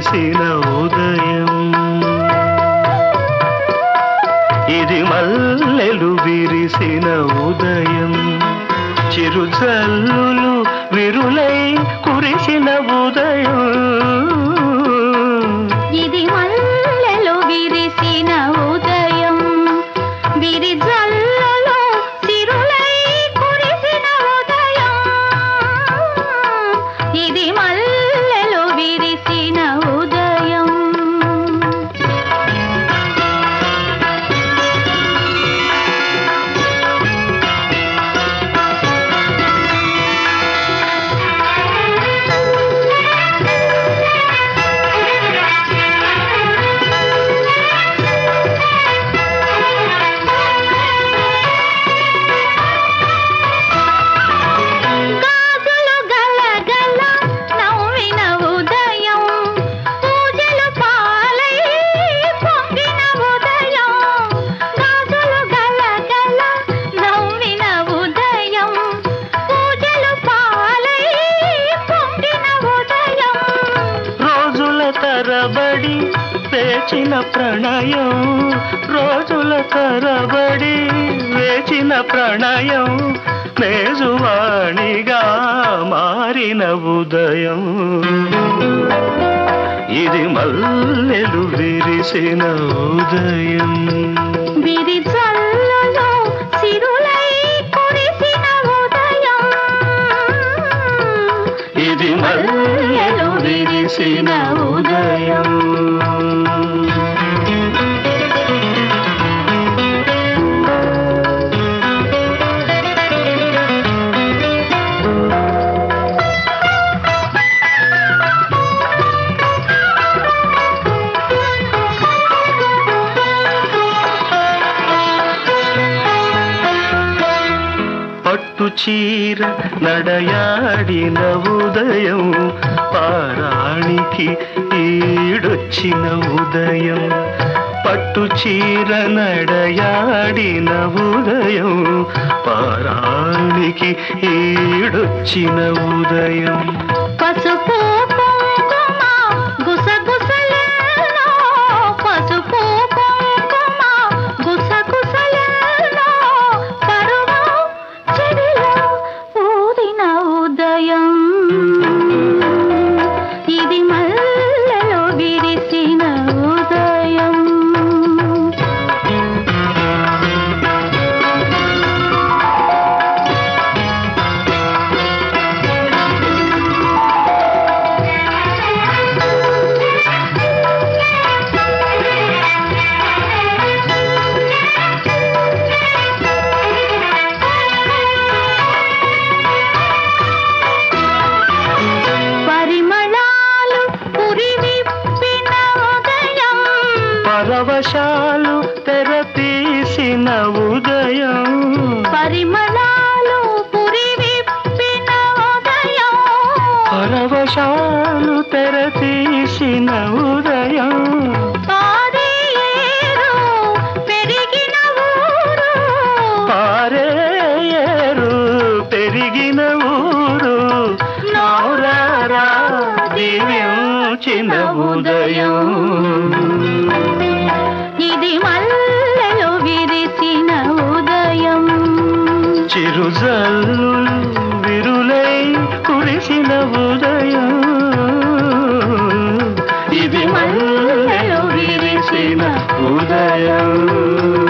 విరిసిన ఉదయం ఇది మల్లెలు విరిసిన ఉదయం చిరుజల్లులు విరులై కురిసిన ఉదయం ఇది మల్లెలు విరిసిన ఉదయం విరిజల్లలో సిరులై కురిసిన ఉదయం ఇది మల్లెలు విరిసిన ఉదయం గాజులు గలగల నవ్విన ఉదయం పూజలు పాలై పొంగిన ఉదయం గాజులు గలగల నవ్విన ఉదయం పూజలు పాలై పొంగిన ఉదయం రోజుల తరబడి వేచిన ప్రణయం రోజుల తరబడి వేచిన ప్రణయం మేజువాణిగా మారిన ఉదయం ఇది మల్లెలు విరిసిన ఉదయం విరిజల్లలో సిరులై కురిసిన ఉదయం ఇది మల్లెలు విరిసిన ఉదయం పట్టు చీర నడయాడిన ఉదయం పారాణికి ఈడొచ్చిన ఉదయం పట్టు చీర నడయాడిన ఉదయం పారాణికి ఈడొచ్చిన ఉదయం పసుపు కుంకుమ గుసగుసలలో పసుపు కుంకుమ గుసగుసలలో పరువు చెవిలో ఊదిన ఉదయం ఇది మల్లెలో విరిసిన ఉదయం పరిమళాలు పురివిప్పిన ఉదయం పరవశాలు తెర తీసిన ఉదయం పరిమళాలు పురివిప్పిన ఉదయం పరవశాలు తెర తీసిన ఉదయం పారే ఏరు పెరిగిన ఊరు పారేరు పెరిగిన ఊరు నౌరారా దివ్యోచిన ఉదయం ఇది మల్లెలు విరిసిన ఉదయం చిరుజల్లు విరులై కురిసిన ఉదయం ఇది మల్లెలు విరిసిన ఉదయం